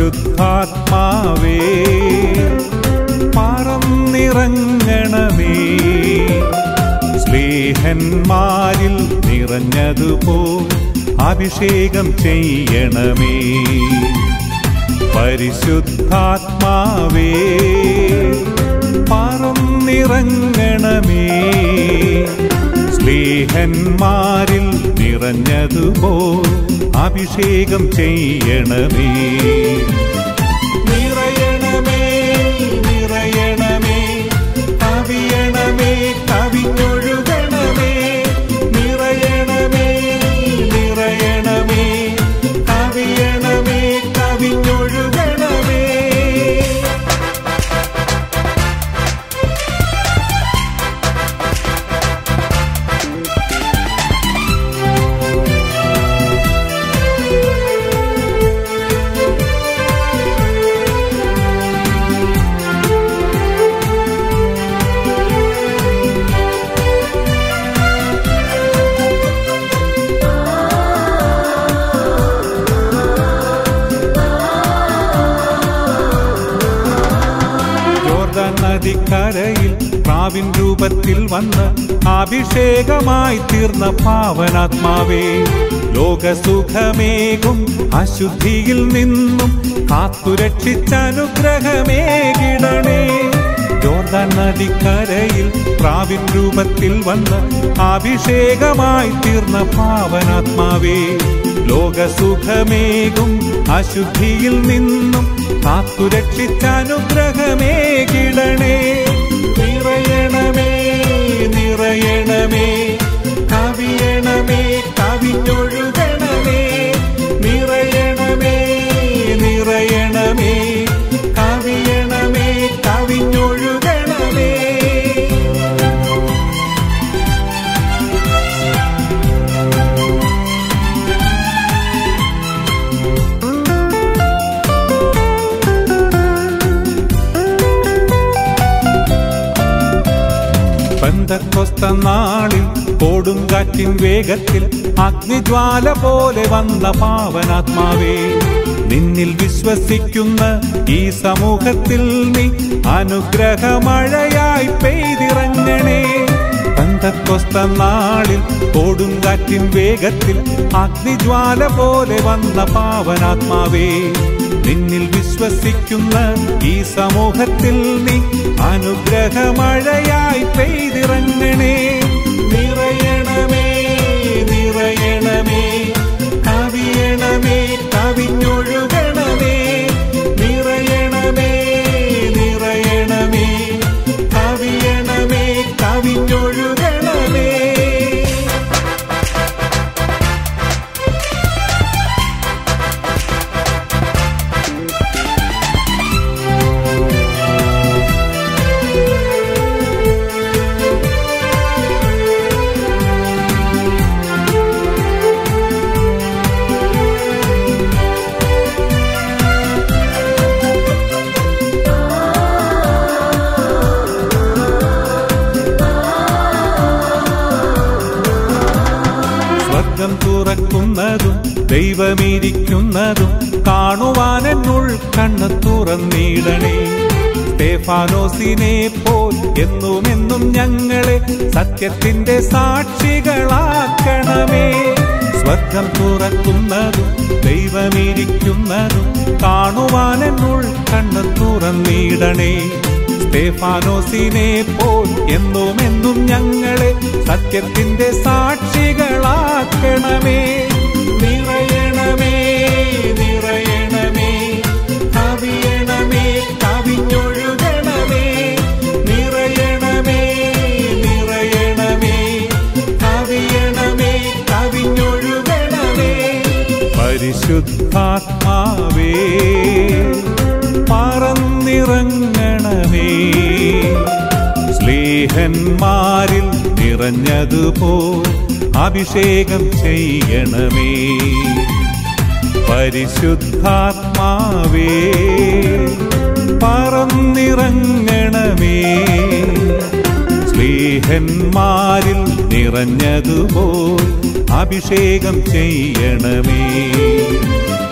പരിശുദ്ധാത്മാവേ പറന്നിറങ്ങണമേ സ്നേഹന്മാരിൽ നിറഞ്ഞതുപോ അഭിഷേകം ചെയ്യണമേ പരിശുദ്ധാത്മാവേ പറന്നിറങ്ങണമേ സ്നേഹന്മാരിൽ നിറഞ്ഞതുപോ അഭിഷേകം ചെയ്യണമേ നിറയണമേ നിറയണമേ കവിയണമേ കവിഞ്ഞൊഴുകണമേ നിറയണമേ നിറയണമേ കവിയണമേ കവിഞ്ഞൊഴുകണമേ ജോർദാൻ നദിക്കരയിൽ പ്രാവിൻ രൂപത്തിൽ വന്ന് അഭിഷേകമായി തീർന്ന പാവനാത്മാവേ ലോകസുഖമേകും അശുദ്ധിയിൽ നിന്നും കാത്തുരക്ഷിച്ച അനുഗ്രഹമേകിടണേ ജോർദാൻ നദിക്കരയിൽ പ്രാവിൻ രൂപത്തിൽ വന്ന് അഭിഷേകമായി തീർന്ന പാവനാത്മാവേ ലോകസുഖമേകും അശുദ്ധിയിൽ നിന്നും കാത്തുരക്ഷിച്ച അനുഗ്രഹമേകിടണേ നിറയണമേ നിറയണമേ കവിയണമേ കവിഞ്ഞൊഴുകണമേ നിറയണമേ നിറയണമേ കവിയണമേ കവിഞ്ഞൊഴുകണമേ പെന്തക്കൊസ്ത നാളിൽ കൊടുങ്കാറ്റിൻ വേഗത്തിൽ അഗ്നിജ്വാല പോലെ വന്ന പാവനാത്മാവേ നിന്നിൽ വിശ്വസിക്കുന്ന ഈ സമൂഹത്തിൽ നീ അനുഗ്രഹമഴയായി പെയ്തിറങ്ങണേ പെന്തക്കൊസ്ത നാളിൽ കൊടുങ്കാറ്റിൻ വേഗത്തിൽ അഗ്നിജ്വാല പോലെ വന്ന പാവനാത്മാവേ നിന്നിൽ വിശ്വസിക്കുന്ന ഈ സമൂഹത്തിൽ നീ അനുഗ്രഹമഴയായി പെയ്തിറങ്ങണേ നിറയണമേ നിറയണമേ കവിയണമേ കവിഞ്ഞൊഴുകണമേ നിറയണമേ നിറയണമേ കവിയണമേ കവിഞ്ഞൊഴുകണമേ സ്വർഗം തുറക്കുന്നതും ദൈവമിരിക്കുന്നതും കാണുവാൻ എന്നുൾ കണ്ണ് തുറന്നിടണേ സ്തേഫാനോസിനെ പോൽ എന്നും എന്നും ഞങ്ങളെ സത്യത്തിന്റെ സാക്ഷികളാക്കണമേ സ്വർഗം തുറക്കുന്നതും ദൈവമിരിക്കുന്നതും കാണുവാൻ എന്നുൾ കണ്ണ് തുറന്നിടണേ സ്തേഫാനോസിനെ പോൽ എന്നും എന്നും ഞങ്ങളെ സത്യത്തിന്റെ സാക്ഷികളാക്കണമേ നിറയണമേ നിറയണമേ കവിയണമേ കവിഞ്ഞൊഴുകണമേ നിറയണമേ നിറയണമേ കവിയണമേ കവിഞ്ഞൊഴുകണമേ പരിശുദ്ധാത്മാവേ പറന്നിറങ്ങണമേ സ്നേഹന്മാരിൽ നിറഞ്ഞതുപോ അഭിഷേകം ചെയ്യണമേ പരിശുദ്ധാത്മാവേ പറന്നിറങ്ങണമേ സ്നേഹന്മാരിൽ നിറഞ്ഞതുപോ അഭിഷേകം ചെയ്യണമേ